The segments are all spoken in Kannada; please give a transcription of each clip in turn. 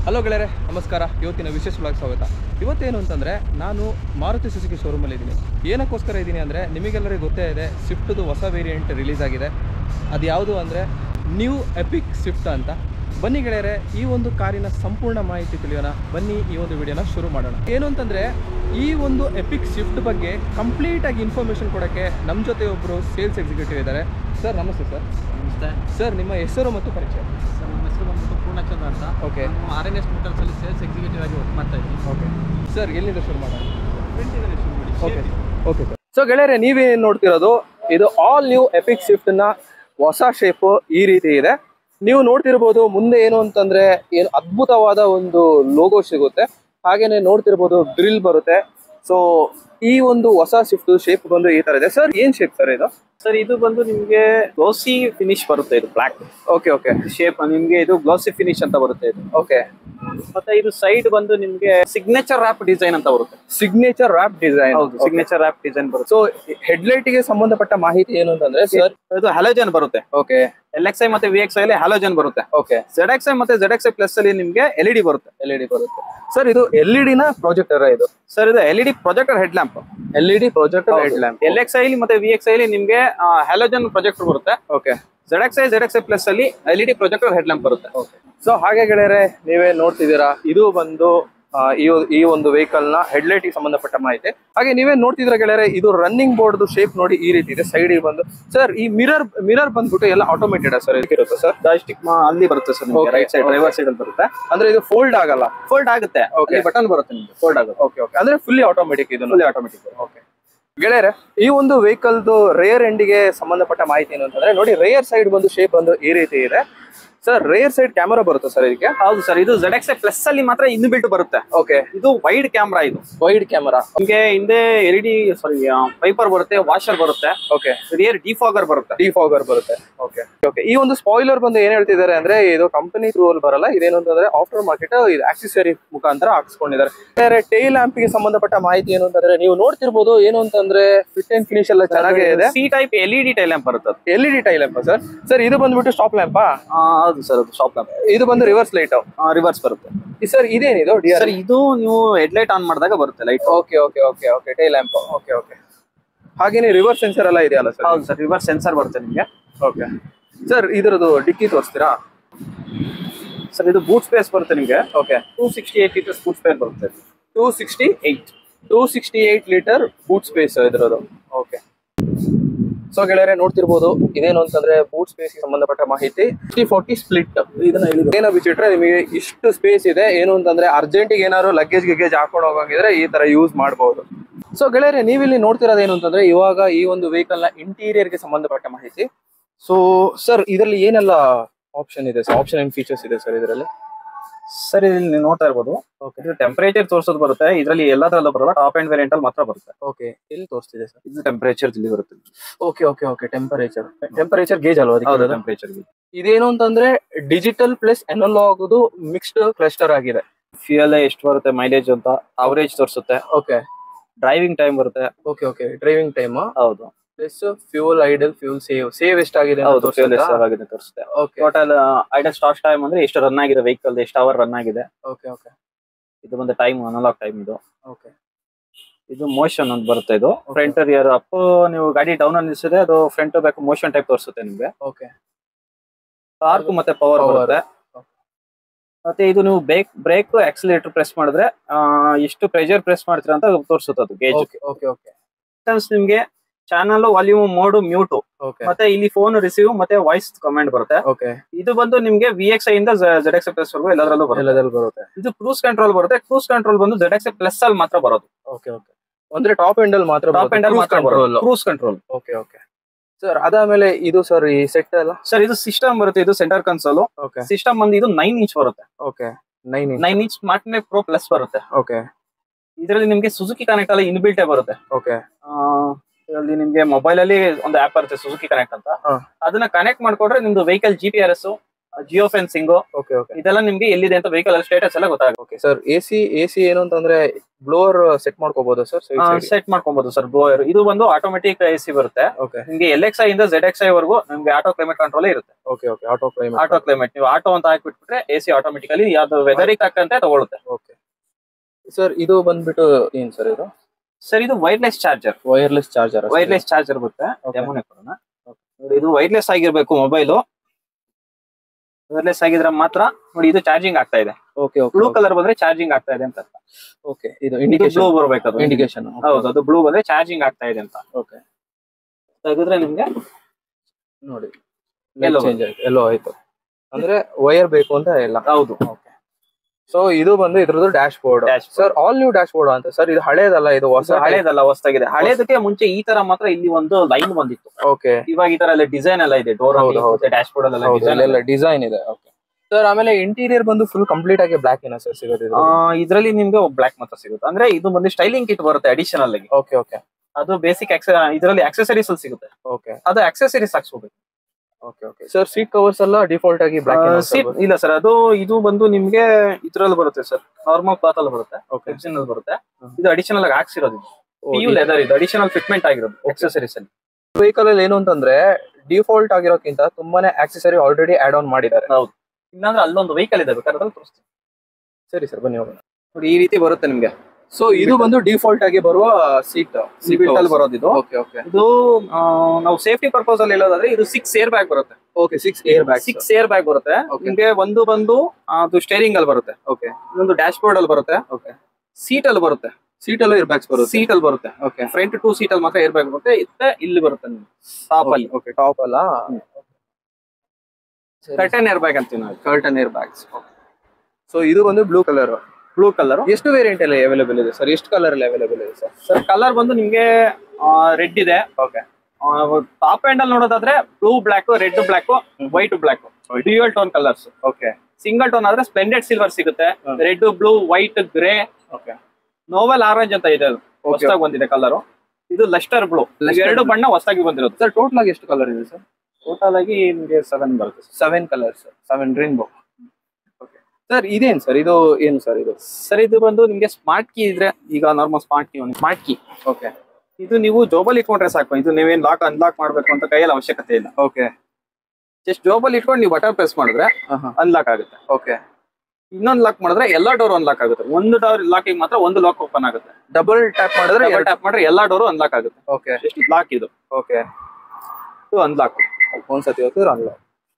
ಹಲೋ ಗೆಳೆಯರೆ ನಮಸ್ಕಾರ ಇವತ್ತಿನ ವಿಶೇಷ ಬ್ಲಾಗ್ ಸ್ವಾಗತ ಇವತ್ತೇನು ಅಂತಂದರೆ ನಾನು ಮಾರುತಿ ಸುಜುಕಿ ಶೋರೂಮಲ್ಲಿ ಇದ್ದೀನಿ ಏನಕ್ಕೋಸ್ಕರ ಇದ್ದೀನಿ ಅಂದರೆ ನಿಮಗೆಲ್ಲರಿಗೂ ಗೊತ್ತೇ ಇದೆ ಸ್ವಿಫ್ಟ್ದು ಹೊಸ ವೇರಿಯಂಟ್ ರಿಲೀಸ್ ಆಗಿದೆ ಅದು ಯಾವುದು ಅಂದರೆ ನ್ಯೂ ಎಪಿಕ್ ಸ್ವಿಫ್ಟ್ ಅಂತ ಬನ್ನಿ ಗೆಳೆಯರೆ ಈ ಒಂದು ಕಾರಿನ ಸಂಪೂರ್ಣ ಮಾಹಿತಿ ತಿಳಿಯೋಣ ಬನ್ನಿ ಈ ಒಂದು ವಿಡಿಯೋನ ಶುರು ಮಾಡೋಣ ಏನು ಅಂತಂದರೆ ಈ ಒಂದು ಎಪಿಕ್ ಸ್ವಿಫ್ಟ್ ಬಗ್ಗೆ ಕಂಪ್ಲೀಟಾಗಿ ಇನ್ಫಾರ್ಮೇಷನ್ ಕೊಡೋಕ್ಕೆ ನಮ್ಮ ಜೊತೆ ಒಬ್ಬರು ಸೇಲ್ಸ್ ಎಕ್ಸಿಕ್ಯೂಟಿವ್ ಇದ್ದಾರೆ ಸರ್ ನಮಸ್ತೆ ಸರ್ ನಮಸ್ತೆ ಸರ್ ನಿಮ್ಮ ಹೆಸರು ಮತ್ತು ಪರಿಚಯ ಸರ್ ನಮ್ಮ ಹೆಸರು ಬಂದ್ಬಿಟ್ಟು ಪೂರ್ಣಚಂದ್ರ ಅಂತ Okay. ನಾನು ಆರ್ ಎನ್ ಎಸ್ ಮೋಟರ್ಸಲ್ಲಿ ಸೇಲ್ಸ್ ಎಕ್ಸಿಕ್ಯೂಟಿವ್ ಆಗಿ ವರ್ಕ್ ಮಾಡ್ತಾ ಇದ್ದೀನಿ ಓಕೆ ಸರ್ ಎಲ್ಲಿಂದ ಶುರು ಮಾಡೋಣ ಫ್ರಂಟಿನಲ್ಲಿ ಶುರು ಮಾಡಿ ಓಕೆ ಓಕೆ ಸರ್ ಸೊ ಗೆಳೆಯರೆ ನೀವೇನು ನೋಡ್ತಿರೋದು ಇದು ಆಲ್ ನ್ಯೂ ಎಪಿಕ್ ಸ್ವಿಫ್ಟ್ ನ ಹೊಸ ಶೇಪ್ ಈ ರೀತಿ ಇದೆ ನೀವು ನೋಡ್ತಿರ್ಬೋದು ಮುಂದೆ ಏನು ಅಂತಂದ್ರೆ ಏನು ಅದ್ಭುತವಾದ ಒಂದು ಲೋಗೋ ಸಿಗುತ್ತೆ ಹಾಗೇನೆ ನೋಡ್ತಿರ್ಬೋದು ಗ್ರಿಲ್ ಬರುತ್ತೆ ಸೊ ಈ ಒಂದು ಹೊಸ ಸ್ವಿಫ್ಟ್ ಶೇಪ್ ಬಂದು ಈ ತರ ಇದೆ ಸರ್ ಏನ್ ಶೇಪ್ ಸರ್ ಇದು ಸರ್ ಇದು ಬಂದು ನಿಮ್ಗೆ ಗ್ಲೋಸಿ ಫಿನಿಶ್ ಬರುತ್ತೆ ಇದು ಬ್ಲಾಕ್ ಓಕೆ ಓಕೆ ಶೇಪ್ ನಿಮ್ಗೆ ಇದು ಗ್ಲೋಸಿ ಫಿನಿಶ್ ಅಂತ ಬರುತ್ತೆ ಇದು ಓಕೆ ಮತ್ತೆ ಇದು ಸೈಡ್ ಬಂದು ನಿಮ್ಗೆ ಸಿಗ್ನೇಚರ್ ರ್ಯಾಪ್ ಡಿಸೈನ್ ಅಂತ ಬರುತ್ತೆ ಸಿಗ್ನೇಚರ್ ರ್ಯಾಪ್ ಡಿಸೈನ್ ಹೌದು ಸಿಗ್ನೇಚರ್ ರ್ಯಾಪ್ ಡಿಸೈನ್ ಬರುತ್ತೆ ಸೊ ಹೆಡ್ಲೈಟ್ ಗೆ ಸಂಬಂಧಪಟ್ಟ ಮಾಹಿತಿ ಏನು ಅಂತಂದ್ರೆ ಸರ್ ಇದು ಹ್ಯಾಲೋಜನ್ ಬರುತ್ತೆ ಓಕೆ ಎಲ್ ಎಕ್ಸ್ ಐ ಮತ್ತೆ ವಿ ಎಕ್ಸ್ ಐಲಿ ಹ್ಯಾಲೋಜನ್ ಬರುತ್ತೆ ಓಕೆ ಜೆಡ್ ಎಕ್ಸ್ ಐ ಮತ್ತೆ ಜೆಡ್ ಎಕ್ಸ್ ಐ ಪ್ಲಸ್ ಅಲ್ಲಿ ನಿಮ್ಗೆ ಎಲ್ ಇ ಡಿ ಬರುತ್ತೆ ಎಲ್ ಇ ಡಿ ಬರುತ್ತೆ ಸರ್ ಇದು ಎಲ್ ಇ ಡಿನ ಪ್ರಾಜೆಕ್ಟರ್ ಇದು ಸರ್ ಇದು L E D projector head lamp L E D projector head lamp L X ಐಲಿ ಮತ್ತೆ ವಿ ಎಕ್ಸ್ ಐಲಿ ನಿಮ್ಗೆ ಹ್ಯಾಲೋಜನ್ ಪ್ರೊಜೆಕ್ಟರ್ ಬರುತ್ತೆ okay Z X I Z X I plus ಅಲ್ಲಿ L E D projector head lamp ಬರುತ್ತೆ ಸೊ ಹಾಗೆ ಗೆಳೆಯರೆ ನೀವೇ ನೋಡ್ತಿದ್ದೀರಾ ಇದು ಬಂದು ಆ, ಈ ಒ- ಈ ಒಂದು ವೆಹಿಕಲ್ ನ ಹೆಡ್ಲೈಟ್ ಗೆ ಸಂಬಂಧಪಟ್ಟ ಮಾಹಿತಿ ಹಾಗೆ ನೀವೇ ನೋಡ್ತಿದ್ರ ಗೆಳೆಯರೆ ಇದು ರನ್ನಿಂಗ್ ಬೋರ್ಡ್ ಶೇಪ್ ನೋಡಿ ಈ ರೀತಿ ಇದೆ ಸೈಡ್ ಬಂದು ಸರ್ ಈ ಮಿರರ್ ಮಿರರ್ ಬಂದ್ಬಿಟ್ಟು ಎಲ್ಲ ಆಟೋಮೇಟೆಡ್ ಸರ್ ಇರುತ್ತೆ ಸರ್ ಜಾಯ್ಸ್ಟಿಕ್ ಅಲ್ಲಿ ಬರುತ್ತೆ ಸರ್ ನಿಮ್ಗೆ Okay, right side okay. Driver side ಅಲ್ಲಿ ಬರುತ್ತೆ ಅಂದ್ರೆ ಇದು ಫೋಲ್ಡ್ ಆಗಲ್ಲ ಫೋಲ್ಡ್ ಆಗುತ್ತೆ Okay. ಬಟನ್ ಬರುತ್ತೆ ನಿಮ್ಗೆ ಫೋಲ್ಡ್ ಆಗುತ್ತೆ ಓಕೆ ಓಕೆ ಅಂದ್ರೆ ಫುಲ್ಲಿ ಆಟೋಮೆಟಿಕ್ ಇದು ಫುಲ್ಲಿ ಆಟೋಮೆಟಿಕ್ ಓಕೆ ಗೆಳೆಯರೆ ಈ ಒಂದು ವೆಹಿಕಲ್ದು ರೇರ್ ಎಂಡಿಗೆ ಸಂಬಂಧಪಟ್ಟ ಮಾಹಿತಿ ಏನು ಅಂತಂದ್ರೆ ನೋಡಿ ರೇಯರ್ ಸೈಡ್ ಬಂದು ಶೇಪ್ ಬಂದು ಈ ರೀತಿ ಇದೆ ಸರ್ ರೇಯರ್ ಸೈಡ್ ಕ್ಯಾಮರಾ ಬರುತ್ತೆ ಸರ್ ಇದಕ್ಕೆ ಹೌದು ಸರ್ ಇದು ಜೆಡ್ ಎಕ್ಸ್ ಪ್ಲಸ್ ಅಲ್ಲಿ ಮಾತ್ರ ಇನ್ ಬಿಲ್ಟ್ ಬರುತ್ತೆ ಓಕೆ ಇದು ವೈಡ್ ಕ್ಯಾಮ್ರಾ ಇದು ವೈಡ್ ಕ್ಯಾಮರಾ ನಿಮ್ಗೆ ಹಿಂದೆ ಎಲ್ ಡಿ ಸಾರಿ ವೈಪರ್ ಬರುತ್ತೆ ವಾಷರ್ ಬರುತ್ತೆ ಓಕೆ ರಿಯರ್ ಡಿಫಾಗರ್ ಬರುತ್ತೆ ಡಿಫಾಗರ್ ಬರುತ್ತೆ ಓಕೆ ಓಕೆ ಈ ಒಂದು ಸ್ಪಾಯ್ಲರ್ ಬಂದು ಏನ್ ಹೇಳ್ತಿದ್ದಾರೆ ಅಂದ್ರೆ ಇದು ಕಂಪನಿ ಥ್ರೂ ಅಲ್ಲಿ ಬರಲ್ಲ ಇದೇನು ಅಂತಂದ್ರೆ ಆಫ್ಟರ್ ಮಾರ್ಕೆಟ್ ಇದು ಆಕ್ಸೆಸರಿ ಮುಖಾಂತರ ಹಾಕ್ಸ್ಕೊಂಡಿದ್ದಾರೆ ಬೇರೆ ಟೈಲ್ ಲ್ಯಾಂಪ್ ಗೆ ಸಂಬಂಧಪಟ್ಟ ಮಾಹಿತಿ ಏನು ಅಂತಂದ್ರೆ ನೀವು ನೋಡ್ತಿರ್ಬೋದು ಏನು ಅಂತಂದ್ರೆ ಫಿಟ್ ಅಂಡ್ ಫಿನಿಶ್ ಎಲ್ಲ ಚೆನ್ನಾಗೇ ಇದೆ C type L E D tail lamp ಬರುತ್ತೆ ಅದು. L E D tail lamp sir sir ಇದು ಬಂದ್ಬಿಟ್ಟು ಸ್ಟಾಪ್ ಲ್ಯಾಂಪಾ ಆ, ಹೌದು ಸರ್ ಅದು ಶಾಪ್ ಲ್ಯಾಂಪ್ ಇದು ಬಂದು ರಿವರ್ಸ್ ಲೈಟ್ ರಿವರ್ಸ್ ಬರುತ್ತೆ ಸರ್ ಇದೇನಿದು ಡಿ ಸರ್ ಇದು ನೀವು ಹೆಡ್ ಲೈಟ್ ಆನ್ ಮಾಡಿದಾಗ ಬರುತ್ತೆ light okay okay okay okay tail lamp okay okay ಹಾಗೇನೆ ರಿವರ್ಸ್ ಸೆನ್ಸರ್ ಎಲ್ಲ ಇದೆಯಲ್ಲ ಸರ್ ಹೌದು ಸರ್ ರಿವರ್ಸ್ ಸೆನ್ಸರ್ ಬರುತ್ತೆ ನಿಮ್ಗೆ ಓಕೆ ಸರ್ ಇದರದ್ದು ಡಿಕ್ಕಿ ತೋರಿಸ್ತೀರಾ ಸರ್ ಇದು ಬೂಟ್ ಸ್ಪೇಸ್ ಬರುತ್ತೆ ನಿಮ್ಗೆ okay two sixty eight litres boot space ಬರುತ್ತೆ two sixty eight two sixty eight litre boot space ಇದ್ರದ್ದು ಓಕೆ ಸೊ ಗೆಳೆಯರೆ ನೋಡ್ತಿರ್ಬೋದು ಇದೇನು ಅಂತಂದ್ರೆ ಬೂಟ್ ಸ್ಪೇಸ್ ಸಂಬಂಧಪಟ್ಟ ಮಾಹಿತಿ ಫಿಫ್ಟಿ ಫೋರ್ಟಿ ಸ್ಪ್ಲಿಟ್ ಇದನ್ನ ಹೇಳಿದ್ರು ಏನೋ ಬಿಚ್ಚಿಟ್ರೆ ನಿಮಗೆ ಇಷ್ಟು ಸ್ಪೇಸ್ ಇದೆ ಏನು ಅಂತಂದ್ರೆ ಅರ್ಜೆಂಟಿಗೆ ಏನಾದ್ರು ಲಗೇಜ್ ಗಿಗೇಜ್ ಹಾಕೊಂಡು ಹೋಗಂಗಿದ್ರೆ ಈ ತರ ಯೂಸ್ ಮಾಡಬಹುದು ಸೊ ಗೆಳೆಯರೆ ನೀವಿಲ್ಲಿ ನೋಡ್ತಿರೋದು ಏನು ಅಂತಂದ್ರೆ ಇವಾಗ ಈ ಒಂದು ವೆಹಿಕಲ್ ನ ಇಂಟೀರಿಯರ್ ಗೆ ಸಂಬಂಧಪಟ್ಟ ಮಾಹಿತಿ ಸೊ ಸರ್ ಇದರಲ್ಲಿ ಏನೆಲ್ಲ ಆಪ್ಷನ್ ಇದೆ ಸರ್ ಆಪ್ಷನ್ ಅಂಡ್ ಫೀಚರ್ಸ್ ಇದೆ ಸರ್ ಇದರಲ್ಲಿ ಸರ್ ಇಲ್ಲಿ ನೀವು ನೋಡ್ತಾ ಇರ್ಬೋದು ಇದು ಟೆಂಪರೇಚರ್ ತೋರಿಸೋದು ಬರುತ್ತೆ ಇದರಲ್ಲಿ ಎಲ್ಲದರಲ್ಲೂ ಬರಲ್ಲ ಟಾಪ್ ಅಂಡ್ ವೇರಿಯಂಟ್ ಅಲ್ಲಿ ಮಾತ್ರ ಬರುತ್ತೆ ಓಕೆ ಎಲ್ಲಿ ತೋರಿಸ್ತಿದೆ ಸರ್ ಇದು ಟೆಂಪರೇಚರ್ ಇಲ್ಲಿ ಬರುತ್ತೆ okay okay okay temperature temperature gauge ಅಲ್ವಾ ಅದಕ್ಕೆ ಹೌದು ಇರೋದು? ಟೆಂಪರೇಚರ್ ಇದೇನು ಅಂತಂದ್ರೆ ಡಿಜಿಟಲ್ ಪ್ಲಸ್ ಎನಲಾಗ್ದು ಮಿಕ್ಸ್ಡ್ ಕ್ಲಸ್ಟರ್ ಆಗಿದೆ ಫ್ಯೂಯಲ್ ಎಷ್ಟು ಬರುತ್ತೆ ಮೈಲೇಜ್ ಅಂತ ಅವರೇಜ್ ತೋರಿಸುತ್ತೆ ಓಕೆ ಡ್ರೈವಿಂಗ್ ಟೈಮ್ ಬರುತ್ತೆ ಓಕೆ ಓಕೆ ಡ್ರೈವಿಂಗ್ ಟೈಮ್ ಹೌದು plus fuel idle fuel save save ಎಷ್ಟಾಗಿದೆ ಹೌದು ಫ್ಯೂಯಲ್ ಎಷ್ಟು ಆಗಿದೆ ತೋರಿಸುತ್ತೆ okay total idle start time ಅಂದ್ರೆ ಎಷ್ಟು ರನ್ ಆಗಿದೆ ವೆಹಿಕಲ್ ಎಷ್ಟು ಅವರ್ ರನ್ ಆಗಿದೆ ಓಕೆ ಓಕೆ ಇದು ಬಂದು ಟೈಮ್ ಅನಲಾಗ್ ಟೈಮ್ ಇದು ಓಕೆ ಇದು ಮೋಷನ್ ಅಂತ ಬರುತ್ತೆ ಇದು ಫ್ರಂಟ್ ರಿಯರ್ ಅಪ್ ನೀವು ಗಾಡಿ ಡೌನ್ ಅಲ್ಲಿ ನಿಲ್ಸಿದ್ರೆ ಅದು ಫ್ರಂಟ್ ಬ್ಯಾಕ್ ಮೋಷನ್ ಟೈಪ್ ತೋರಿಸುತ್ತೆ ನಿಮ್ಗೆ ಓಕೆ ಟಾರ್ಕ್ ಮತ್ತೆ ಪವರ್ Power. ಬರುತ್ತೆ ಮತ್ತೆ ಇದು ನೀವು ಬ್ರೇಕ್ ಬ್ರೇಕ್ ಆಕ್ಸಿಲೇಟರ್ ಪ್ರೆಸ್ ಮಾಡಿದ್ರೆ ಆ, ಎಷ್ಟು ಪ್ರೆಷರ್ ಪ್ರೆಸ್ ಮಾಡ್ತೀರಾ ಅಂತ ತೋರಿಸುತ್ತೆ ಅದು ಗೇಜ್ ಓಕೆ ಓಕೆ ಓಕೆ ನಿಮ್ಗೆ channel volume mode mute okay ಮತ್ತೆ ಇಲ್ಲಿ ಫೋನ್ ರಿಸೀವ್ ಮತ್ತೆ ವಾಯ್ಸ್ ಕಮೆಂಟ್ ಬರುತ್ತೆ ಓಕೆ ಇದು ಬಂದು ನಿಮ್ಗೆ ವಿ ಎಕ್ಸ್ ಐ ಇಂದ ಜೆಡ್ ಎಕ್ಸ್ ಪ್ಲಸ್ ವರೆಗೂ ಎಲ್ಲದರಲ್ಲೂ ಬರುತ್ತೆ ಎಲ್ಲದಲ್ಲಿ ಬರುತ್ತೆ ಇದು ಕ್ರೂಸ್ ಕಂಟ್ರೋಲ್ ಬರುತ್ತೆ ಕ್ರೂಸ್ ಕಂಟ್ರೋಲ್ ಬಂದು ಜೆಡ್ ಎಕ್ಸ್ ಪ್ಲಸ್ ಅಲ್ಲಿ ಮಾತ್ರ ಬರೋದು ಓಕೆ ಓಕೆ ಅಂದ್ರೆ ಟಾಪ್ ಎಂಡ್ ಅಲ್ಲಿ ಮಾತ್ರ ಟಾಪ್ ಎಂಡ್ ಅಲ್ಲಿ ಮಾತ್ರ ಬರೋದು cruise control okay okay sir ಅದಾದ್ಮೇಲೆ ಇದು ಸರ್ ಈ ಸೆಟ್ ಎಲ್ಲ ಸರ್ ಇದು ಸಿಸ್ಟಮ್ ಬರುತ್ತೆ ಇದು ಸೆಂಟರ್ ಕನ್ಸೋಲ್ ಓಕೆ ಸಿಸ್ಟಮ್ ಬಂದು ಇದು ನೈನ್ ಇಂಚ್ ಬರುತ್ತೆ okay nine nine inch smart make pro plus ಬರುತ್ತೆ ಓಕೆ ಇದರಲ್ಲಿ ನಿಮ್ಗೆ ಸುಜುಕಿ ಕನೆಕ್ಟ್ ಅಲ್ಲಿ ಇನ್ಬಿಲ್ಟೇ ಬರುತ್ತೆ ಓಕೆ ಆ, ಇದರಲ್ಲಿ ನಿಮ್ಗೆ ಮೊಬೈಲ್ ಅಲ್ಲಿ ಒಂದು ಆಪ್ ಬರುತ್ತೆ ಸುಜುಕಿ ಕನೆಕ್ಟ್ ಅಂತ ಹಾ. ಅದನ್ನ ಕನೆಕ್ಟ್ ಮಾಡ್ಕೊಂಡ್ರೆ ನಿಮ್ದು vehicle G P R S geo fencing okay okay ಇದೆಲ್ಲ ನಿಮ್ಗೆ ಎಲ್ಲಿದೆ ಅಂತ ವೆಹಿಕಲ್ ಸ್ಟೇಟಸ್ ಎಲ್ಲ ಗೊತ್ತಾಗುತ್ತೆ okay sir A C A C ಏನು ಅಂತಂದ್ರೆ ಬ್ಲೋವರ್ ಸೆಟ್ ಮಾಡ್ಕೋಬಹುದು ಸರ್ ಸೆಟ್ ಮಾಡ್ಕೊಬಹುದು ಸರ್ ಬ್ಲೋಯರ್ ಇದು ಒಂದು ಆಟೋಮೆಟಿಕ್ ಎ ಸಿ ಬರುತ್ತೆ ಓಕೆ ನಿಮ್ಗೆ ಎಲ್ ಎಕ್ಸ್ ಐ ಇಂದ ಜೆಡ್ ಎಕ್ಸ್ ಐ ವರೆಗೂ ನಿಮ್ಗೆ ಆಟೋ ಕ್ಲೈಮೇಟ್ ಕಂಟ್ರೋಲ್ ಇರುತ್ತೆ okay okay auto climate auto climate ನೀವು ಆಟೋ ಅಂತ ಹಾಕ್ಬಿಟ್ಬಿಟ್ರೆ ಎ ಸಿ ಆಟೋಮೆಟಿಕಲಿ ಯಾವ್ದು ವೆದರಿಗೆ ತಕ್ಕಂತೆ ತಗೊಳುತ್ತೆ ಓಕೆ ಸರ್ ಇದು ಬಂದ್ಬಿಟ್ಟು ಏನ್ ಸರ್ ಇದು ಸರ್ ಇದು wireless charger wireless charger wireless charger ಬರುತ್ತೆ Okay. ಡೆಮೋನೆ ಕೊಡೋಣ ನೋಡಿ, ಇದು ವೈರ್ಲೆಸ್ ಆಗಿರ್ಬೇಕು ಮೊಬೈಲ್ ವೈರ್ಲೆಸ್ ಆಗಿದ್ರೆ ಮಾತ್ರ ನೋಡಿ ಇದು ಚಾರ್ಜಿಂಗ್ ಆಗ್ತಾ ಇದೆ ಓಕೆ ಓಕೆ ಬ್ಲೂ ಕಲರ್ ಬಂದ್ರೆ ಚಾರ್ಜಿಂಗ್ ಆಗ್ತಾ ಇದೆ ಅಂತ ಓಕೆ ಇದು ಬ್ಲೂ ಇಂಡಿಕೇಶನ್ ಬರ್ಬೇಕು ಅದು ಇಂಡಿಕೇಶನ್ ಹೌದು ಅದು ಬ್ಲೂ ಬಂದ್ರೆ ಚಾರ್ಜಿಂಗ್ ಆಗ್ತಾ ಇದೆ ಅಂತ ಓಕೆ ತೆಗೆದ್ರೆ ನಿಮ್ಗೆ ನೋಡಿ Yellow. ಚೇಂಜ್ ಆಯ್ತು ಎಲ್ಲೋ ಆಯ್ತು ಅಂದ್ರೆ ವೈರ್ ಬೇಕು ಅಂತ ಇಲ್ಲ ಹೌದು ಸೊ ಇದು ಬಂದು ಇದ್ರದ್ದು dashboard Dashboard. Sir all new dashboard ಅಂತ ಸರ್ ಇದು ಹಳೇದಲ್ಲ ಇದು ಹೊಸ ಹೊಸ ಹಳೇದಲ್ಲ ಹೊಸದಾಗಿದೆ ಹಳೇದಕ್ಕೆ ಮುಂಚೆ ಈ ತರ ಮಾತ್ರ ಇಲ್ಲಿ ಒಂದು ಲೈನ್ ಬಂದಿತ್ತು ಓಕೆ ಇವಾಗ ಈ ತರ ಎಲ್ಲ ಡಿಸೈನ್ ಎಲ್ಲ ಇದೆ ಡೋರ್ ಹೌದು, ಹೌದು. ಡ್ಯಾಶ್ ಬೋರ್ಡ್ ಎಲ್ಲ ಹೌದು ಡಿಸೈನ್ ಎಲ್ಲ ಡಿಸೈನ್ ಇದೆ ಓಕೆ ಸರ್ ಆಮೇಲೆ ಇಂಟೀರಿಯರ್ ಬಂದು ಫುಲ್ ಕಂಪ್ಲೀಟ್ ಆಗಿ ಬ್ಲಾಕ್ ಏನ ಸರ್ ಸಿಗೋದು ಇದು ಇದ್ರಲ್ಲಿ ನಿಮ್ಗೆ ಬ್ಲಾಕ್ ಮಾತ್ರ ಸಿಗುತ್ತೆ ಅಂದ್ರೆ ಇದು ಬಂದು ಸ್ಟೈಲಿಂಗ್ ಕಿಟ್ ಬರುತ್ತೆ ಅಡಿಷನಲ್ ಆಗಿ ಓಕೆ ಓಕೆ ಅದು ಬೇಸಿಕ್ ಇದರಲ್ಲಿ ಆಕ್ಸೆಸರೀಸ್ ಅಲ್ಲಿ ಸಿಗುತ್ತೆ ಓಕೆ ಅದು ಆಕ್ಸೆಸರೀಸ್ ಹಾಕ್ಸ್ಕೋಬೇಕು okay okay sir seat covers ಎಲ್ಲ ಡಿಫಾಲ್ಟ್ ಆಗಿ ಬ್ಲಾಕ್ ಸೀಟ್ ಇಲ್ಲ ಸರ್ ಅದು ಇದು ಬಂದು ನಿಮ್ಗೆ ಇದ್ರಲ್ಲಿ ಬರುತ್ತೆ ಸರ್ ನಾರ್ಮಲ್ ಕ್ಲಾತ್ ಅಲ್ಲಿ ಬರುತ್ತೆ ಓಕೆ Optional ಬರುತ್ತೆ ಹ್ಮ್. ಇದು ಅಡಿಷನಲ್ ಆಗಿ ಹಾಕ್ಸಿರೋದು ಯು ಲೆದರ್ ಇದು ಅಡಿಷನಲ್ ಫಿಟ್ಮೆಂಟ್ ಆಗಿರೋದು ಆಕ್ಸೆಸರೀಸ್ ಅಲ್ಲಿ ವೆಹಿಕಲ್ ಅಲ್ಲಿ ಏನು ಅಂತಂದ್ರೆ ಡಿಫಾಲ್ಟ್ ಆಗಿರೋಕ್ಕಿಂತ ತುಂಬಾನೇ ಆಕ್ಸೆಸರಿ ಆಲ್ರೆಡಿ ಆಡ್ ಆನ್ ಮಾಡಿದ್ದಾರೆ ಹೌದು ಇಲ್ಲಾಂದ್ರೆ ಅಲ್ಲೊಂದು ವೆಹಿಕಲ್ ಇದೆ ಬೇಕಾದ್ರೆ ಅದ್ರಲ್ಲಿ ತೋರಿಸ್ತೀನಿ ಸರಿ ಸರ್ ಬನ್ನಿ ಹೋಗೋಣ ನೋಡಿ ಈ ರೀತಿ ಬರುತ್ತೆ ನಿಮ್ಗೆ ಸೊ ಇದು ಬಂದು ಡಿಫಾಲ್ಟ್ ಆಗಿ ಬರುವ ಸೀಟ್ Seat ಅಲ್ಲಿ ಬರೋದು ಇದು ಓಕೆ ಓಕೆ ಇದು ಆ, ನಾವು ಸೇಫ್ಟಿ ಪರ್ಪಸ್ ಅಲ್ಲಿ ಹೇಳೋದಾದ್ರೆ ಇದು ಸಿಕ್ಸ್ ಏರ್ ಬ್ಯಾಗ್ ಬರುತ್ತೆ okay six airbag six airbag ಬರುತ್ತೆ Okay. ನಿಮ್ಗೆ ಒಂದು ಬಂದು ಆ, ಅದು ಸ್ಟೇರಿಂಗ್ ಅಲ್ಲಿ ಬರುತ್ತೆ ಓಕೆ ಇನ್ನೊಂದು ಡ್ಯಾಶ್ ಬೋರ್ಡ್ ಅಲ್ಲಿ ಬರುತ್ತೆ ಓಕೆ ಸೀಟ್ ಅಲ್ಲಿ ಬರುತ್ತೆ ಸೀಟ್ ಅಲ್ಲೂ ಏರ್ ಬ್ಯಾಗ್ಸ್ ಬರುತ್ತೆ ಸೀಟ್ ಅಲ್ಲಿ ಬರುತ್ತೆ ಓಕೆ ಫ್ರಂಟ್ ಟೂ ಸೀಟ್ ಅಲ್ಲಿ ಮಾತ್ರ ಏರ್ ಬ್ಯಾಗ್ ಬರುತ್ತೆ ಇತ್ತೆ ಇಲ್ಲಿ ಬರುತ್ತೆ ನಿಮ್ಗೆ ಟಾಪ್ ಅಲ್ಲಿ ಓಕೆ ಟಾಪ್ ಅಲ್ಲ ಕರ್ಟನ್ ಏರ್ ಬ್ಯಾಗ್ ಅಂತೀವಿ ನಾವು ಕರ್ಟನ್ ಏರ್ ಬ್ಯಾಗ್ಸ್ ಸೊ ಇದು ಬಂದು ಬ್ಲೂ ಕಲರ್ ಬ್ಲೂ ಕಲರ್ ಎಷ್ಟು ವೇರಿಯಂಟ್ ಅಲ್ಲಿ ಅವೈಲೇಬಲ್ ಇದೆ ಸರ್ ಎಷ್ಟು ಕಲರ್ ಅಲ್ಲಿ ಅವೈಲೇಬಲ್ ಇದೆ ಸರ್ ಸರ್ ಕಲರ್ ಬಂದು ನಿಮ್ಗೆ ರೆಡ್ ಇದೆ ಓಕೆ ಟಾಪ್ ಎಂಡ್ ಅಲ್ಲಿ ನೋಡೋದಾದ್ರೆ blue black red black white black dual tone colours okay single tone ಆದ್ರೆ ಸ್ಪ್ಲೆಂಡೆಡ್ ಸಿಲ್ವರ್ ಸಿಗುತ್ತೆ hmm. Red blue white grey okay novel orange ಅಂತ ಇದೆ ಅದು Okay. ಹೊಸದಾಗಿ ಬಂದಿದೆ ಕಲರ್ ಇದು ಲಸ್ಟರ್ ಬ್ಲೂ Luster ಎರಡು blue. ಬಣ್ಣ ಹೊಸದಾಗಿ ಬಂದಿರೋದು ಸರ್ ಟೋಟಲ್ ಆಗಿ ಎಷ್ಟು ಕಲರ್ ಇದೆ ಸರ್ ಟೋಟಲ್ ಆಗಿ ನಿಮಗೆ ಸೆವೆನ್ ಬರುತ್ತೆ seven colours seven rainbow okay sir ಇದೇನು ಸರ್ ಇದು ಏನು ಸರ್ ಇದು ಸರ್ ಇದು ಬಂದು ನಿಮ್ಗೆ ಸ್ಮಾರ್ಟ್ ಕೀ ಇದ್ರೆ ಈಗ ನಾರ್ಮಲ್ ಸ್ಮಾರ್ಟ್ ಕೀ ಒಂದು ಸ್ಮಾರ್ಟ್ ಕೀ ಓಕೆ ಇದು ನೀವು ಜೋಬಲ್ಲಿ ಇಟ್ಕೊಂಡ್ರೆ ಸಾಕು ಇದು ನೀವೇನ್ ಲಾಕ್ ಅನ್ಲಾಕ್ ಮಾಡ್ಬೇಕು ಅಂತ ಕೈಯಲ್ಲಿ ಅವಶ್ಯಕತೆ ಇಲ್ಲ ಓಕೆ ಜಸ್ಟ್ ಜೋಬಲ್ಲಿ ಇಟ್ಕೊಂಡು ನೀವು ಬಟನ್ ಪ್ರೆಸ್ ಮಾಡಿದ್ರೆ ಅನ್ಲಾಕ್ ಆಗುತ್ತೆ ಓಕೆ ಇನ್ನೊಂದು ಲಾಕ್ ಮಾಡಿದ್ರೆ ಎಲ್ಲಾ ಡೋರ್ ಅನ್ಲಾಕ್ ಆಗುತ್ತೆ ಒಂದು ಡೋರ್ ಲಾಕಿಂಗ್ ಮಾತ್ರ ಒಂದು ಲಾಕ್ ಓಪನ್ ಆಗುತ್ತೆ ಡಬಲ್ ಟ್ಯಾಪ್ ಮಾಡಿದ್ರೆ ಡಬಲ್ ಟ್ಯಾಪ್ ಮಾಡಿದ್ರೆ ಎಲ್ಲಾ ಡೋರು ಅನ್ಲಾಕ್ ಆಗುತ್ತೆ ಓಕೆ ಎಷ್ಟು ಲಾಕ್ ಇದು ಓಕೆ ಇದು ಅನ್ಲಾಕ್ ಒಂದ್ಸತಿ ಹೋಗ್ತಿದ್ರೆ ಅಲ್ಲ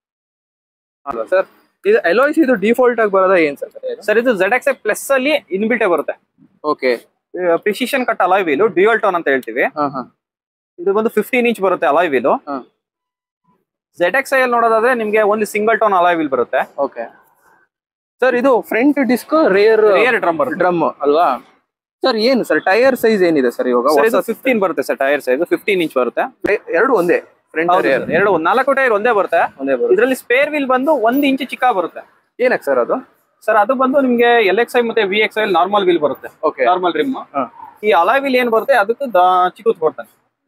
ಅಲ್ಲ ಸರ್ ಇದು ಎಲೋಯ್ಸ್ ಇದು ಡಿಫಾಲ್ಟ್ ಆಗಿ ಬರೋದ ಏನ್ ಸರ್ ಸರ್ ಇದು ಜೆಡ್ ಎಕ್ಸ್ ಪ್ಲಸ್ ಅಲ್ಲಿ ಇನ್ಬಿಲ್ಟೇ ಬರುತ್ತೆ okay precision cut alloy wheel dual tone ಅಂತ ಹೇಳ್ತೀವಿ ಹಾ ಹಾ ಇದು ಬಂದು ಫಿಫ್ಟೀನ್ ಇಂಚ್ ಬರುತ್ತೆ ಅಲಾಯ್ ವೀಲು ಹಾ. ಜೆಡ್ ಎಕ್ಸ್ ಐ ಅಲ್ಲಿ ನೋಡೋದಾದ್ರೆ ನಿಮ್ಗೆ ಒಂದು ಸಿಂಗಲ್ ಟೋನ್ ಅಲಾಯ್ ವೀಲ್ ಬರುತ್ತೆ ಓಕೆ ಸರ್ ಇದು front disc rear rear drum ಬರುತ್ತೆ ಡ್ರಮ್ ಅಲ್ವಾ ಸರ್ ಏನು ಸರ್ ಟೈರ್ ಸೈಜ್ ಏನಿದೆ ಸರ್ ಇವಾಗ ಸರ್ ಇದು ಹೊಸ ಫಿಫ್ಟೀನ್ ಬರುತ್ತೆ sir tyre size fifteen inch ಬರುತ್ತೆ ಎರಡು ಒಂದೇ ಫ್ರಂಟ್ ಹೌದು ರೇರ್ sir. ಎರಡು ನಾಲ್ಕು ಟೈರ್ ಒಂದೇ ಬರುತ್ತೆ ಒಂದೇ ಬರುತ್ತೆ ಇದರಲ್ಲಿ ಸ್ಪೇರ್ ವೀಲ್ ಬಂದು ಒಂದ್ ಇಂಚ್ ಚಿಕ್ಕ ಬರುತ್ತೆ ಏನಕ್ಕೆ ಸರ್ ಅದು ಸರ್ ಅದು ಬಂದು ನಿಮ್ಗೆ ಎಲ್ ಎಕ್ಸ್ ಐ ಮತ್ತೆ V X I normal wheel ಬರುತ್ತೆ ಓಕೆ ನಾರ್ಮಲ್ ರಿಮ್ ಹಾ. ಈ ಅಲಾಯ್ ವೀಲ್ ಏನ್ ಬರುತ್ತೆ ಅದಕ್ಕೆ ಚಿಕ್ಕದ್ ಕೊಡ್ತಾನೆ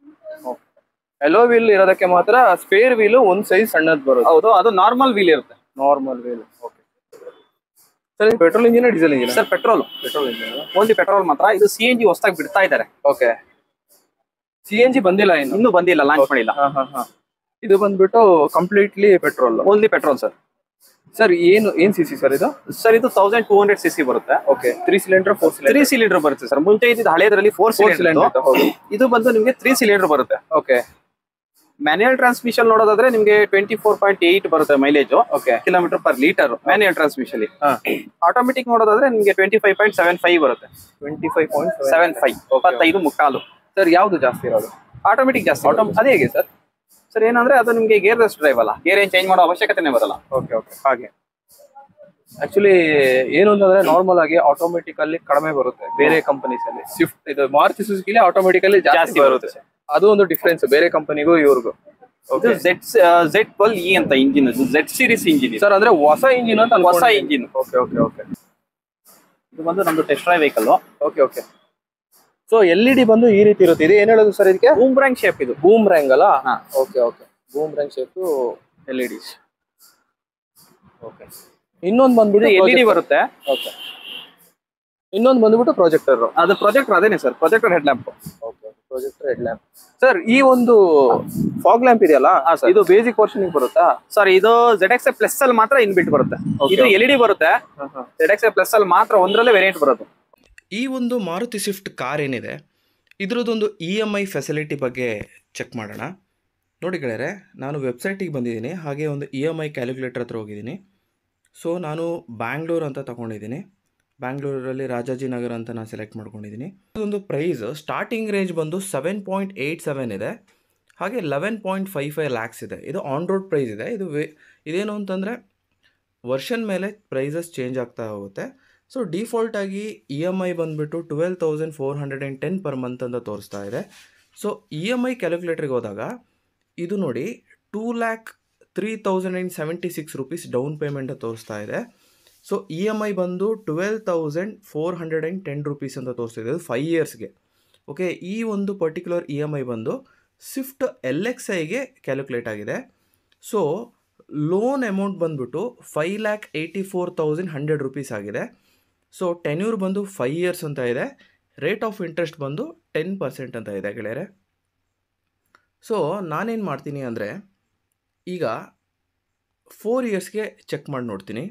ಎಲೋ ವೀಲ್ ಇರೋದಕ್ಕೆ ಮಾತ್ರ ಸ್ಪೇರ್ ವೀಲ್ ಒಂದ್ ಸೈಜ್ ಸಣ್ಣದ್ ಬರುತ್ತೆ ಹೌದು ಅದು ನಾರ್ಮಲ್ ವೀಲ್ ಇರುತ್ತೆ ನಾರ್ಮಲ್ ವೀಲ್ ಓಕೆ ಸರ್ ಇದು petrol engine diesel engine sir petrol petrol engine only petrol ಮಾತ್ರ ಇದು ಸಿ ಎನ್ ಜಿ ಹೊಸದಾಗಿ ಬಿಡ್ತಾ ಇದ್ದಾರೆ ಓಕೆ ಸಿ ಎನ್ ಜಿ ಬಂದಿಲ್ಲ ಇನ್ನು ಇನ್ನೂ ಬಂದಿಲ್ಲ ಲಾಂಚ್ ಮಾಡಿಲ್ಲ ಹಾ, ಹಾ, ಹಾ. ಇದು ಬಂದ್ಬಿಟ್ಟು completely petrol only petrol sir sir ಏನು ಏನ್ ಸಿ ಸಿ ಸರ್ ಇದು ಸರ್ ಇದು thousand two hundred C C ಬರುತ್ತೆ okay three cylinder four three cylinder ಬರುತ್ತೆ ಸರ್ ಮುಂಚೆ ಇದ್ದಿದ್ದು ಹಳೇದ್ರಲ್ಲಿ ಫೋರ್ ಫೋರ್ ಸಿಲಿಂಡರ್ ಸಿಲಿಂಡರ್ ಹೌದು ಇದು ಬಂದು ನಿಮಗೆ ತ್ರೀ ಸಿಲಿಂಡರ್ ಬರುತ್ತೆ ಓಕೆ ಮ್ಯಾನ್ಯಲ್ ಟ್ರಾನ್ಸ್ಮಿಷನ್ ನೋಡೋದಾದ್ರೆ ನಿಮಗೆ ಟ್ವೆಂಟಿ ಫೋರ್ ಪಾಯಿಂಟ್ ಏಟ್ ಬರುತ್ತೆ mileage okay kilometre per litre manual transmission ಹಾ ಆಟೋಮೆಟಿಕ್ ನೋಡೋದಾದ್ರೆ ನಿಮಗೆ twenty five point seven five ಬರುತ್ತೆ twenty five point seven five ಇಪ್ಪತ್ತೈದು ಮುಕ್ಕಾಲು ಸರ್ ಯಾವ್ದು ಜಾಸ್ತಿ ಇರೋದು ಆಟೋಮೆಟಿಕ್ ಜಾಸ್ತಿ ಆಟೋ ಅದೇ ಹೇಗೆ ಸರ್ ಸರ್ ಏನಂದ್ರೆ ಅದು ನಿಮಗೆ ಗೇರ್ ಲೆಸ್ ಡ್ರೈವ್ ಅಲ್ಲ ಗೇರ್ ಏನ್ ಚೇಂಜ್ ಮಾಡೋ ಅವಶ್ಯಕತೆನೇ ಬರಲ್ಲ ಓಕೆ ಓಕೆ ಹಾಗೆ ಆಕ್ಚುಲಿ ಏನು ಅಂತಂದ್ರೆ ನಾರ್ಮಲ್ ಆಗಿ ಆಟೋಮೆಟಿಕ್ ಅಲ್ಲಿ ಕಡಿಮೆ ಬರುತ್ತೆ ಬೇರೆ ಕಂಪನೀಸ್ ಅಲ್ಲಿ ಸ್ವಿಫ್ಟ್ ಇದು ಮಾರುತಿ ಸುಜುಕಿಲಿ ಆಟೋಮೆಟಿಕ್ ಅಲ್ಲಿ ಜಾಸ್ತಿ ಜಾಸ್ತಿ ಬರುತ್ತೆ ಬರುತ್ತೆ ಅದು ಒಂದು ಡಿಫ್ರೆನ್ಸ್ ಬೇರೆ ಕಂಪನಿಗೂ ಇವ್ರಿಗೂ ಇದು ಜೆಡ್ ಜೆಡ್ ಟ್ವೆಲ್ ಇ ಅಂತ ಇಂಜಿನ್ ಅದು ಜೆಡ್ ಸೀರೀಸ್ ಇಂಜಿನ್ ಸರ್ ಅಂದ್ರೆ ಹೊಸ ಇಂಜಿನ್ ಅಂತ ಹೊಸ ಇಂಜಿನ್ ಓಕೆ ಓಕೆ ಓಕೆ ಇದು ಬಂದು ನಮ್ದು test drive vehicle okay okay so L E D ಬಂದು ಈ ರೀತಿ ಇರುತ್ತೆ ಇದು ಏನ್ ಹೇಳೋದು ಸರ್ ಇದಕ್ಕೆ ಬೂಮ್ರಾಂಗ್ ಶೇಪ್ ಇದು ಬೂಮ್ ರ್ಯಾಂಗ್ ಅಲ್ಲ ಹಾ. Okay okay boomerang shape L E Ds okay ಇನ್ನೊಂದು ಬಂದ್ಬಿಟ್ಟು ಇದು ಎಲ್ ಇ ಡಿ ಬರುತ್ತೆ ಓಕೆ ಇನ್ನೊಂದು ಬಂದ್ಬಿಟ್ಟು ಪ್ರೊಜೆಕ್ಟರ್ ಅದು ಪ್ರೊಜೆಕ್ಟರ್ ಅದೇನೆ sir projector head lamp okay projector head lamp sir ಈ ಒಂದು ಫಾಗ್ ಲ್ಯಾಂಪ್ ಇದೆಯಲ್ಲ ಹಾ, sir. ಇದು ಬೇಸಿಕ್ ವರ್ಷನ್ ಬರುತ್ತಾ ಸರ್ ಇದು ಜೆಡ್ ಎಕ್ಸ್ ಪ್ಲಸ್ ಅಲ್ಲಿ ಮಾತ್ರ ಇನ್ ಬಿಟ್ ಬರುತ್ತೆ Okay. ಇದು ಎಲ್ ಇ ಡಿ ಬರುತ್ತೆ ಜೆಡ್ ಎಕ್ಸ್ ಪ್ಲಸ್ ಅಲ್ಲಿ ಮಾತ್ರ ಒಂದರಲ್ಲೇ ವೇರಿಯಂಟ್ ಬರೋದು ಈ ಒಂದು ಮಾರುತಿ ಸ್ವಿಫ್ಟ್ ಕಾರ್ ಏನಿದೆ ಇದರದ್ದೊಂದು ಇ ಎಮ್ ಐ ಫೆಸಿಲಿಟಿ ಬಗ್ಗೆ ಚೆಕ್ ಮಾಡೋಣ ನೋಡಿ ಗೆಳೆಯರೆ ನಾನು ವೆಬ್ಸೈಟಿಗೆ ಬಂದಿದ್ದೀನಿ ಹಾಗೆ ಒಂದು ಇ ಎಮ್ ಐ ಕ್ಯಾಲ್ಕುಲೇಟರ್ ಹತ್ರ ಹೋಗಿದ್ದೀನಿ ಸೊ ನಾನು ಬ್ಯಾಂಗ್ಳೂರ್ ಅಂತ ತಗೊಂಡಿದ್ದೀನಿ ಬ್ಯಾಂಗ್ಳೂರಲ್ಲಿ ರಾಜಾಜಿನಗರ ಅಂತ ನಾನು ಸೆಲೆಕ್ಟ್ ಮಾಡ್ಕೊಂಡಿದ್ದೀನಿ ಇದೊಂದು ಪ್ರೈಸ್ ಸ್ಟಾರ್ಟಿಂಗ್ ರೇಂಜ್ ಬಂದು ಸೆವೆನ್ ಪಾಯಿಂಟ್ ಏಯ್ಟ್ ಸೆವೆನ್ ಇದೆ ಹಾಗೆ eleven point five five lakhs ಇದೆ ಇದು ಆನ್ ರೋಡ್ ಪ್ರೈಸ್ ಇದೆ ಇದು ವೇ ಇದೇನು ಅಂತಂದರೆ ವರ್ಷನ್ ಮೇಲೆ ಪ್ರೈಸಸ್ ಚೇಂಜ್ ಆಗ್ತಾ ಹೋಗುತ್ತೆ ಸೊ ಡಿಫಾಲ್ಟಾಗಿ ಇ ಎಮ್ ಐ ಬಂದುಬಿಟ್ಟು twelve thousand four hundred and ten per month ಅಂತ ತೋರಿಸ್ತಾ ಇದೆ ಸೊ ಇ ಎಮ್ ಐ ಕ್ಯಾಲ್ಕುಲೇಟ್ರಿಗೆ ಹೋದಾಗ ಇದು ನೋಡಿ two lakh three thousand and seventy six rupees down payment ತೋರಿಸ್ತಾ ಇದೆ ಸೊ ಇ ಎಮ್ ಐ ಬಂದು twelve thousand four hundred and ten rupees ಅಂತ ತೋರಿಸ್ತಿದೆ ಇದು ಫೈವ್ ಇಯರ್ಸ್ಗೆ ಓಕೆ ಈ ಒಂದು ಪರ್ಟಿಕ್ಯುಲರ್ ಇ ಎಮ್ ಐ ಬಂದು ಸ್ವಿಫ್ಟ್ ಎಲ್ ಎಕ್ಸ್ ಐಗೆ ಕ್ಯಾಲ್ಕುಲೇಟ್ ಆಗಿದೆ ಸೊ ಲೋನ್ ಅಮೌಂಟ್ ಬಂದ್ಬಿಟ್ಟು five lakh eighty four thousand hundred rupees ಆಗಿದೆ ಸೊ ಟೆನ್ಯೂರ್ ಬಂದು ಫೈವ್ ಇಯರ್ಸ್ ಅಂತ ಇದೆ ರೇಟ್ ಆಫ್ ಇಂಟ್ರೆಸ್ಟ್ ಬಂದು ಟೆನ್ ಪರ್ಸೆಂಟ್ ಅಂತ ಇದೆ ಗೆಳೆಯರೆ ಸೊ ನಾನೇನು ಮಾಡ್ತೀನಿ ಅಂದರೆ ಈಗ ಫೋರ್ ಇಯರ್ಸ್ಗೆ ಚೆಕ್ ಮಾಡಿ ನೋಡ್ತೀನಿ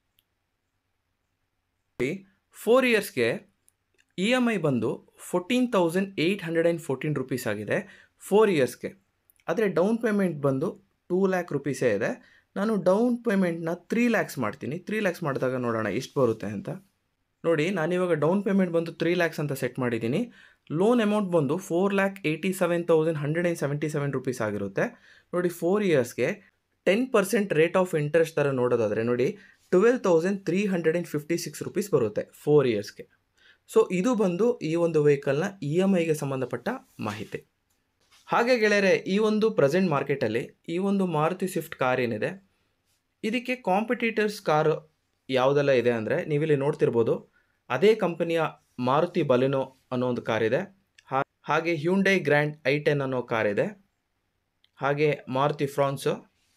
ಫೋರ್ ಇಯರ್ಸ್ಗೆ ಇ ಎಮ್ ಐ ಬಂದು fourteen thousand eight hundred and fourteen rupees ಆಗಿದೆ ಫೋರ್ ಇಯರ್ಸ್ಗೆ ಆದರೆ ಡೌನ್ ಪೇಮೆಂಟ್ ಬಂದು ಟೂ ಲ್ಯಾಕ್ ರುಪೀಸೇ ಇದೆ ನಾನು ಡೌನ್ ಪೇಮೆಂಟ್ನ ತ್ರೀ ಲ್ಯಾಕ್ಸ್ ಮಾಡ್ತೀನಿ ತ್ರೀ ಲ್ಯಾಕ್ಸ್ ಮಾಡಿದಾಗ ನೋಡೋಣ ಎಷ್ಟು ಬರುತ್ತೆ ಅಂತ ನೋಡಿ ನಾನಿವಾಗ ಡೌನ್ ಪೇಮೆಂಟ್ ಬಂದು ತ್ರೀ ಲ್ಯಾಕ್ಸ್ ಅಂತ ಸೆಟ್ ಮಾಡಿದ್ದೀನಿ ಲೋನ್ ಅಮೌಂಟ್ ಬಂದು four lakh eighty seven thousand hundred and seventy seven rupees ಆಗಿರುತ್ತೆ ನೋಡಿ ಫೋರ್ ಇಯರ್ಸ್ಗೆ ten percent rate of interest ಥರ ನೋಡೋದಾದರೆ ನೋಡಿ twelve thousand three hundred and fifty six rupees ಬರುತ್ತೆ ಫೋರ್ ಇಯರ್ಸ್ಗೆ ಸೊ ಇದು ಬಂದು ಈ ಒಂದು ವೆಹಿಕಲ್ನ ಇ ಎಮ್ ಐಗೆ ಸಂಬಂಧಪಟ್ಟ ಮಾಹಿತಿ ಹಾಗೆ ಗೆಳೆಯರೆ ಈ ಒಂದು ಪ್ರೆಸೆಂಟ್ ಮಾರ್ಕೆಟಲ್ಲಿ ಈ ಒಂದು ಮಾರುತಿ ಸ್ವಿಫ್ಟ್ ಕಾರ್ ಏನಿದೆ ಇದಕ್ಕೆ ಕಾಂಪಿಟೇಟರ್ಸ್ ಕಾರ್ ಯಾವುದೆಲ್ಲ ಇದೆ ಅಂದರೆ ನೀವಿಲ್ಲಿ ನೋಡ್ತಿರ್ಬೋದು ಅದೇ ಕಂಪನಿಯ ಮಾರುತಿ ಬಲೆನೋ ಅನ್ನೋ ಒಂದು ಕಾರ್ ಇದೆ ಹಾ- ಹಾಗೆ ಹ್ಯುಂಡೈ ಗ್ರ್ಯಾಂಡ್ ಐ ಟೆನ್ ಅನ್ನೋ ಕಾರ್ ಇದೆ ಹಾಗೆ ಮಾರುತಿ ಫ್ರಾನ್ಸು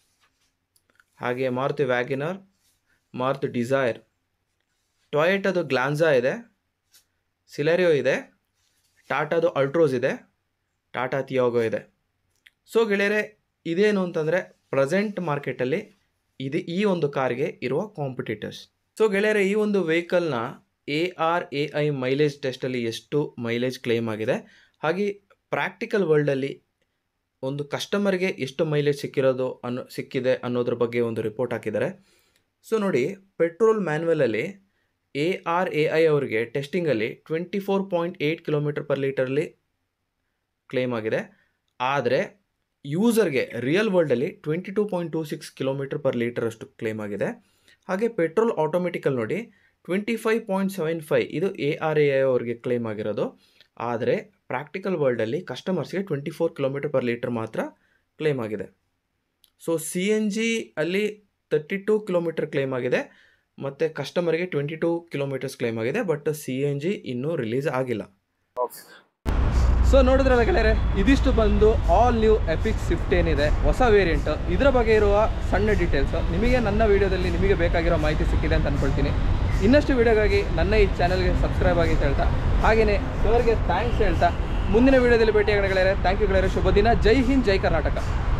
ಹಾಗೆ ಮಾರುತಿ ವ್ಯಾಗಿನರ್ ಮಾರುತಿ ಡಿಸೈರ್ ಟೊಯೆಟದು ಗ್ಲಾನ್ಸಾ ಇದೆ ಸಿಲೆರಿಯೋ ಇದೆ ಟಾಟಾದು ಅಲ್ಟ್ರೋಸ್ ಇದೆ ಟಾಟಾ ತಿಯೋಗೋ ಇದೆ ಸೊ ಗೆಳೆಯರೆ ಇದೇನು ಅಂತಂದರೆ ಪ್ರೆಸೆಂಟ್ ಮಾರ್ಕೆಟಲ್ಲಿ ಇದು ಈ ಒಂದು ಕಾರ್ಗೆ ಇರುವ ಕಾಂಪಿಟೇಟರ್ಸ್ ಸೊ ಗೆಳೆಯರೆ ಈ ಒಂದು ವೆಹಿಕಲ್ನ A R A I mileage ಟೆಸ್ಟಲ್ಲಿ ಎಷ್ಟು ಮೈಲೇಜ್ ಕ್ಲೇಮ್ ಆಗಿದೆ ಹಾಗೆ ಪ್ರಾಕ್ಟಿಕಲ್ ವರ್ಲ್ಡಲ್ಲಿ ಒಂದು ಕಸ್ಟಮರ್ಗೆ ಎಷ್ಟು ಮೈಲೇಜ್ ಸಿಕ್ಕಿರೋದು ಅನ್ನೋ ಸಿಕ್ಕಿದೆ ಅನ್ನೋದ್ರ ಬಗ್ಗೆ ಒಂದು ರಿಪೋರ್ಟ್ ಹಾಕಿದ್ದಾರೆ ಸೊ ನೋಡಿ ಪೆಟ್ರೋಲ್ ಮ್ಯಾನ್ಯಲಲ್ಲಿ ಎ ಆರ್ ಎ ಐ ಅವರಿಗೆ ಟೆಸ್ಟಿಂಗಲ್ಲಿ twenty four point eight kilometre per ಲೀಟರ್ಲಿ ಕ್ಲೇಮ್ ಆಗಿದೆ ಆದರೆ ಯೂಸರ್ಗೆ ರಿಯಲ್ ವರ್ಲ್ಡಲ್ಲಿ twenty two point two six kilometre per litre ಅಷ್ಟು ಕ್ಲೇಮ್ ಆಗಿದೆ ಹಾಗೆ ಪೆಟ್ರೋಲ್ ಆಟೋಮೆಟಿಕಲ್ ನೋಡಿ twenty five point seven five ಇದು ಎ ಆರ್ ಎ ಐ ಅವ್ರಿಗೆ ಕ್ಲೇಮ್ ಆಗಿರೋದು ಆದರೆ ಪ್ರಾಕ್ಟಿಕಲ್ ವರ್ಲ್ಡಲ್ಲಿ ಕಸ್ಟಮರ್ಸ್ಗೆ twenty four kilometre per litre ಮಾತ್ರ ಕ್ಲೇಮ್ ಆಗಿದೆ ಸೊ ಸಿ ಎನ್ ಜಿ ಅಲ್ಲಿ ತರ್ಟಿ ಟೂ ಕಿಲೋಮೀಟರ್ ಕ್ಲೇಮ್ ಆಗಿದೆ ಮತ್ತು ಕಸ್ಟಮರ್ಗೆ ಟ್ವೆಂಟಿ ಟೂ ಕಿಲೋಮೀಟರ್ಸ್ ಕ್ಲೇಮ್ ಆಗಿದೆ ಬಟ್ ಸಿ ಎನ್ ಜಿ ಇನ್ನೂ ರಿಲೀಸ್ ಆಗಿಲ್ಲ ಸೊ ನೋಡಿದ್ರಲ್ಲ ಗೆಳೆಯರೆ ಇದಿಷ್ಟು ಬಂದು ಆಲ್ ನ್ಯೂ ಎಪಿಕ್ ಸ್ವಿಫ್ಟ್ ಏನಿದೆ ಹೊಸ ವೇರಿಯಂಟ್ ಇದರ ಬಗ್ಗೆ ಇರುವ ಸಣ್ಣ ಡೀಟೇಲ್ಸ್ ನಿಮಗೆ ನನ್ನ ವಿಡಿಯೋದಲ್ಲಿ ನಿಮಗೆ ಬೇಕಾಗಿರೋ ಮಾಹಿತಿ ಸಿಕ್ಕಿದೆ ಅಂತ ಅಂದ್ಕೊಳ್ತೀನಿ ಇನ್ನಷ್ಟು ವಿಡಿಯೋಗಾಗಿ ನನ್ನ ಈ ಚಾನಲ್ಗೆ ಸಬ್ಸ್ಕ್ರೈಬ್ ಆಗಿ ಅಂತ ಹೇಳ್ತಾ ಹಾಗೆಯೇ ಸರ್ಗೆ ಥ್ಯಾಂಕ್ಸ್ ಹೇಳ್ತಾ ಮುಂದಿನ ವಿಡಿಯೋದಲ್ಲಿ ಭೇಟಿಯಾಗೋಣ ಗೆಳೆಯರೆ ಥ್ಯಾಂಕ್ ಯು ಗೆಳೆಯರೆ ಶುಭ ದಿನ ಜೈ ಹಿಂದ್ ಜೈ ಕರ್ನಾಟಕ